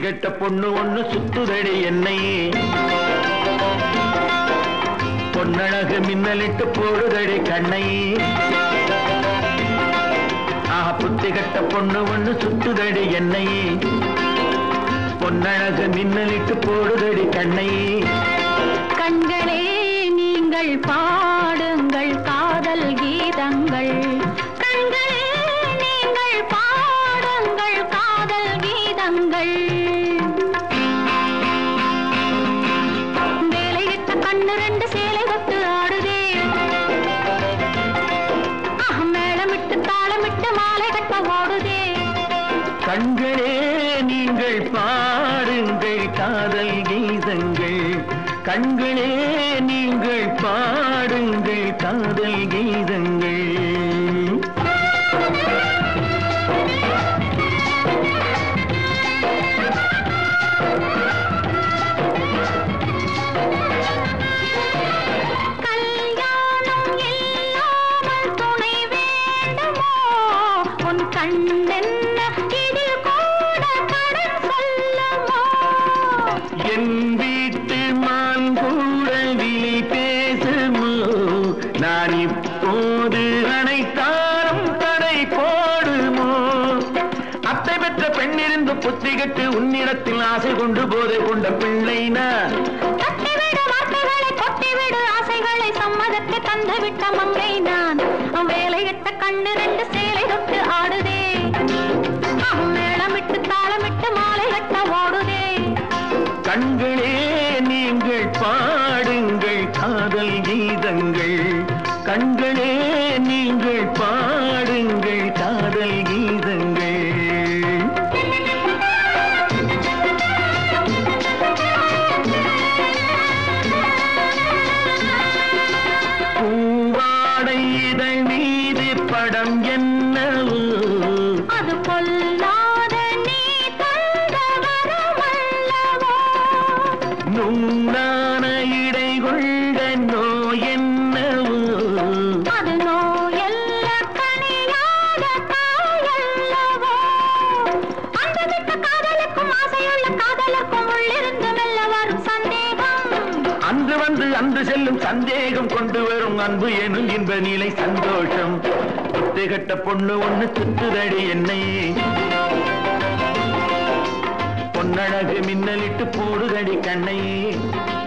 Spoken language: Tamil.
கெட்ட பொண்ணு ஒண்ணு சுத்துதடி என்னை பொன்னழகு மின்னலிட்டு போடுதடி கண்ணை ஆஹா புத்தி கெட்ட பொண்ணு ஒண்ணு சுத்துதடி என்னை பொன்னழகு மின்னலிட்டு போடுதடி கண்ணை கண்களே நீங்கள் பாடுங்கள் காதல் கீதங்கள் கண்களே நீங்கள் பாடுங்கள் காதல் கீதங்கள் வேலையிட்ட கண்ணு ரெண்டு சேலை கொத்து ஆடுதே ஆஹ், மேளமிட்டு தாளமிட்டு மாலை கட்ட ஓடுதே கண்களே நீங்கள் பாடுங்கள் காதல் கீதங்கள் கண்களே நீங்கள் பாடுங்கள் காதல் கீதங்கள் கல்யாணம் இல்லாமல் துணை வேண்டுமோ உன் கண்ணென்ன இதில் கூட கடன் சொல்லுமோ என் வீட்டு மான் கூட விழி பேசுமோ நான் இப்போது அனைத்தாரும் தடை போடுமோ அத்தை பெற்ற பெண்ணிருந்து புத்திகட்டு உன்னிடத்தில் ஆசை கொண்டு போதை கொண்ட பிள்ளை நான் தட்டிவிடு வார்த்தைகளை கொட்டிவிடு ஆசைகளை சம்மதத்தை தந்துவிட்ட மங்கை நான் வேலையிட்ட கண்ணு ரெண்டு சேலை தொட்டு ஆடுதே அஹ், மேளமிட்டு தாளமிட்டு மாலை கட்ட ஓடுதே கண்களே நீங்கள் பாடுங்கள் காதல் கீதங்கள் கண்களே நீங்கள் பாடுங்கள் காதல் கீதங்கள் பூவாடை இதழ் மீது படம் என்னவோ அது பொல்லாத நீ தந்த வரமல்லவோ நூலான இடை கொண்ட நோய் என்னவோ அது நோயல்ல கனியாத தாயல்லவோ அந்த விட்ட காதலுக்கும் ஆசையுள்ள காதலுக்கும் உள்ளிருந்து மெல்ல வரும் சந்தேகம் அன்று வந்து அன்று செல்லும் சந்தேகம் கொண்டு வரும் அன்பு எனும் இன்ப நிலை சந்தோஷம் புத்துகட்ட பொண்ணு ஒண்ணு சுத்துதடி என்னை பொன்னழகு மின்னலிட்டு போடுதடி கண்ணை